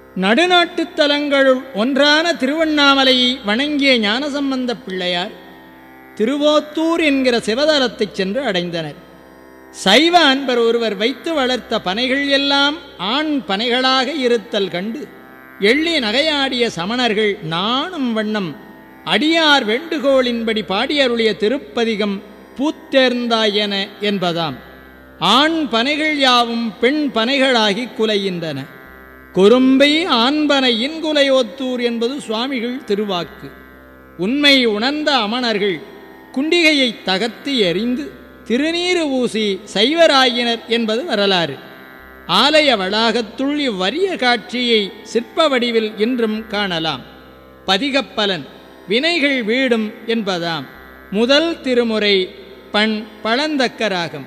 நடுநாட்டுத் தலங்களுள் ஒன்றான திருவண்ணாமலையை வணங்கிய ஞானசம்பந்தப் பிள்ளையார் திருவோத்தூர் என்கிற சிவதலத்தைச் சென்று அடைந்தனர் சைவ அன்பர் ஒருவர் வைத்து வளர்த்த பனைகள் எல்லாம் ஆண் பனைகளாக இருத்தல் கண்டு எள்ளி நகையாடிய சமணர்கள் நாணும் வண்ணம் அடியார் வேண்டுகோளின்படி பாடியருளிய திருப்பதிகம் பூத்தேர்ந்தாயன என்பதாம் ஆண் பனைகள் யாவும் பெண் பனைகளாகி குலைகின்றன குறும்பை ஆண்பனை இன்குலையோத்தூர் என்பது சுவாமிகள் திருவாக்கு உண்மை உணர்ந்த அமணர்கள் குண்டிகையை தகர்த்து எறிந்து திருநீறு ஊசி சைவராயினர் என்பது வரலாறு ஆலய வளாகத்துள் இவ்வரிய காட்சியை சிற்ப வடிவில் இன்றும் காணலாம் பதிகப்பலன் வினைகள் வீடும் என்பதாம் முதல் திருமுறை பண் பழந்தக்கராகம்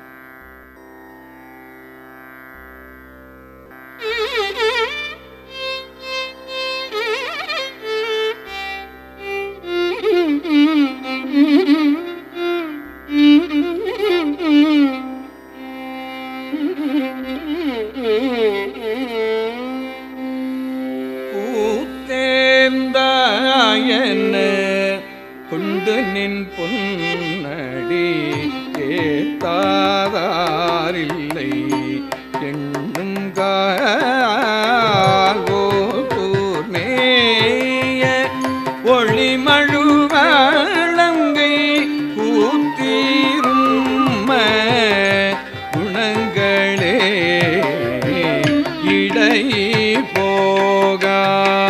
பூத்தேந்தாயன கொண்டு நின் பொன்னடி ஏத்தாதாரில்லை எண்ணுங்கூர்மேய ஒளிமழுவழங்கை கூத்தீரும் குணங்களே இடை போகா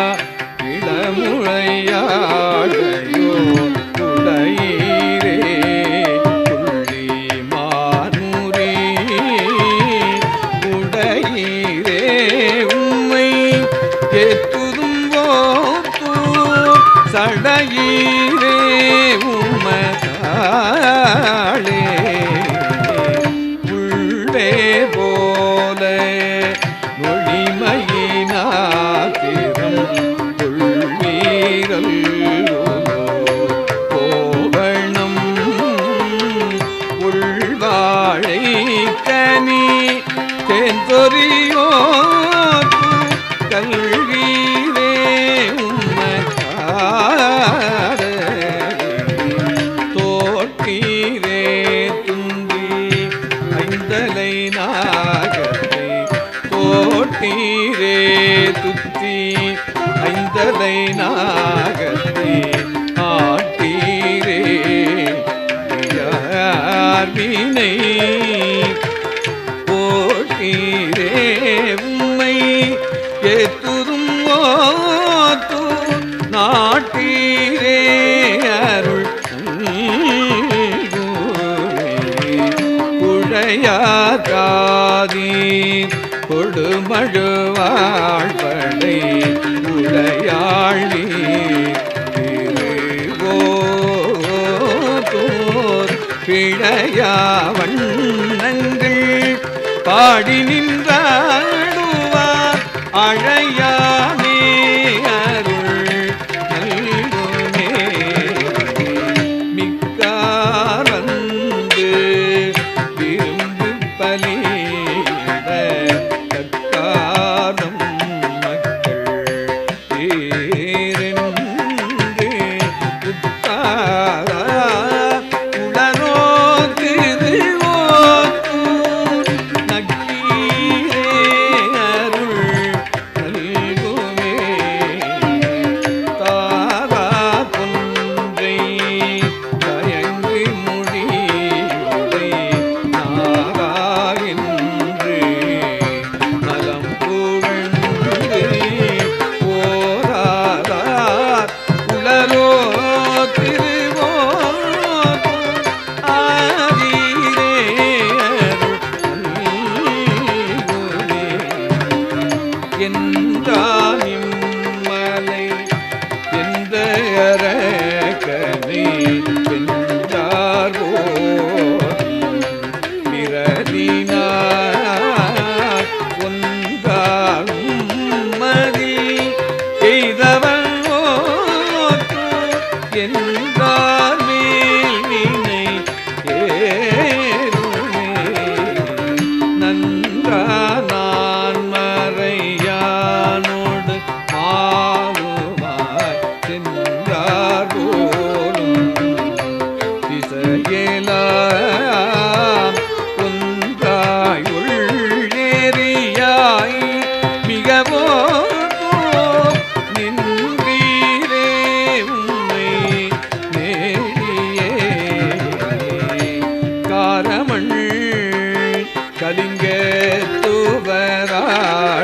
இளமுழையாடையோ குடையீரே புள்ளி மானுரே உடையீரே உம்மை எத்துதும் ஓத்தூ சடையீரே உமதாளே உள்ளே போல மொழிமையினாத்திரம் கொள்வீரல் கோவணம் உள்வாழை கனி தென்தொரியோ கல்வீரே உம்மக்காரே தோட்டீரே துந்தி ஐந்தலை நாகத்தை தோட்டீரே துத்தி ஐந்தலை நாகத்தை ஆட்டீரே யார்வினை போட்டீரே உம்மை ஏத்துதும் ஓத்து நாட்டீரே அருள் குழையாகாதி கொடுமழுவாழ்படை உடையாழி திருவோர் பிழையா வண்ணங்கள் பாடி நின்றாடுவார் அழையாமே அருள் நல்குமே மிக்கார் வந்து விரும்பு பலியிட தக்காரம் மக்கள் தேரென்று உத்தாரா உடனோ திருவோத்தூர் நக்கீரே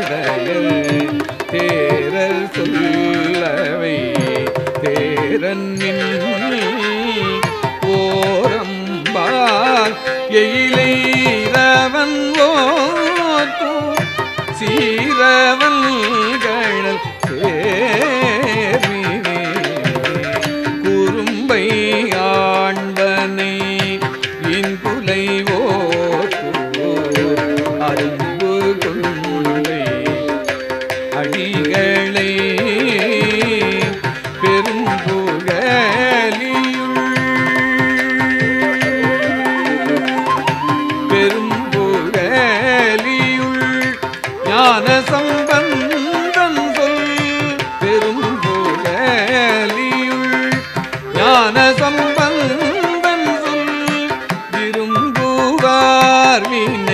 மடையர் தேரர் சொல்லவை தேரன்னின் ஓரம்பால் எயிலீரவன் ஓத்து சீரவன் கழல் சேர்மினே குறும்பை ஆண்பனை இன்புலை ஓத்தூர் அரும்பு கொண்டை அடிகளை பெரும் பெரும் புகலியுள் ஞான சம்பந்தன் சொல் பெரும் புகலியுள் ஞான சம்பந்தன் சொல் விரும்புவார் வினை